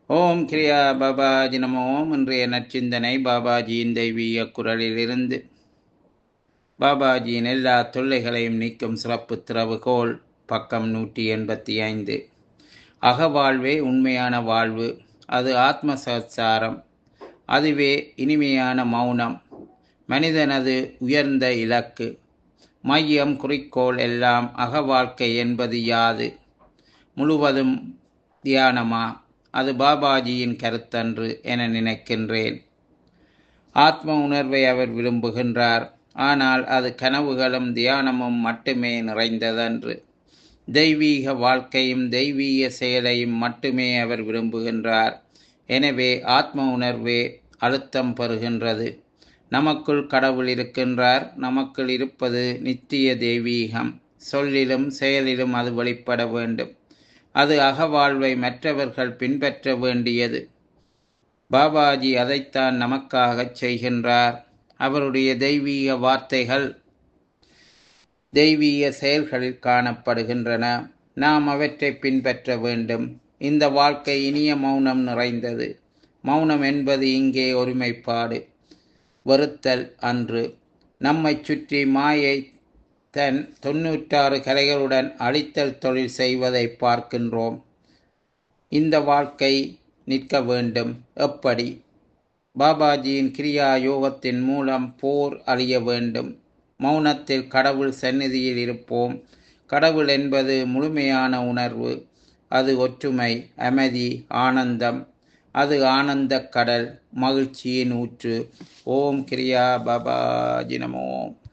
ஓம் கிரியா பாபாஜி நம ஓம் இன்றைய நற்சிந்தனை பாபாஜியின் தெய்வீக குரலிலிருந்து பாபாஜியின் எல்லா தொல்லைகளையும் நீக்கும் சிறப்பு திறவுகோல் பக்கம் நூற்றி எண்பத்தி ஐந்து அகவாழ்வே உண்மையான வாழ்வு அது ஆத்ம சச்சாரம் அதுவே இனிமையான மௌனம் மனிதனது உயர்ந்த இலக்கு மையம் குறிக்கோள் எல்லாம் அகவாழ்க்கை என்பது யாது முழுவதும் தியானமா அது பாபாஜியின் கருத்தன்று என நினைக்கின்றேன் ஆத்ம உணர்வை அவர் விரும்புகின்றார் ஆனால் அது கனவுகளும் தியானமும் மட்டுமே நிறைந்ததன்று தெய்வீக வாழ்க்கையும் தெய்வீக செயலையும் மட்டுமே அவர் விரும்புகின்றார் எனவே ஆத்ம உணர்வே அழுத்தம் பெறுகின்றது நமக்குள் கடவுள் இருக்கின்றார் நமக்குள் இருப்பது நித்திய தெய்வீகம் சொல்லிலும் செயலிலும் அது வெளிப்பட வேண்டும் அது அகவாழ்வை மற்றவர்கள் பின்பற்ற வேண்டியது பாபாஜி அதைத்தான் நமக்காகச் செய்கின்றார் அவருடைய தெய்வீக வார்த்தைகள் தெய்வீக செயல்களில் காணப்படுகின்றன நாம் அவற்றை பின்பற்ற வேண்டும் இந்த வாழ்க்கை இனிய மௌனம் நிறைந்தது மௌனம் என்பது இங்கே ஒருமைப்பாடு வெறுத்தல் அன்று நம்மை சுற்றி மாயை தன் தொன்னூற்றாறு கலைகளுடன் அழித்தல் தொழில் செய்வதை பார்க்கின்றோம் இந்த வாழ்க்கை நிற்க வேண்டும் எப்படி பாபாஜியின் கிரியா யோகத்தின் மூலம் போர் அழிய வேண்டும் மௌனத்தில் கடவுள் சந்நிதியில் இருப்போம் கடவுள் என்பது முழுமையான உணர்வு அது ஒற்றுமை அமைதி ஆனந்தம் அது ஆனந்த கடல் மகிழ்ச்சியின் ஊற்று ஓம் கிரியா பாபாஜி நமோம்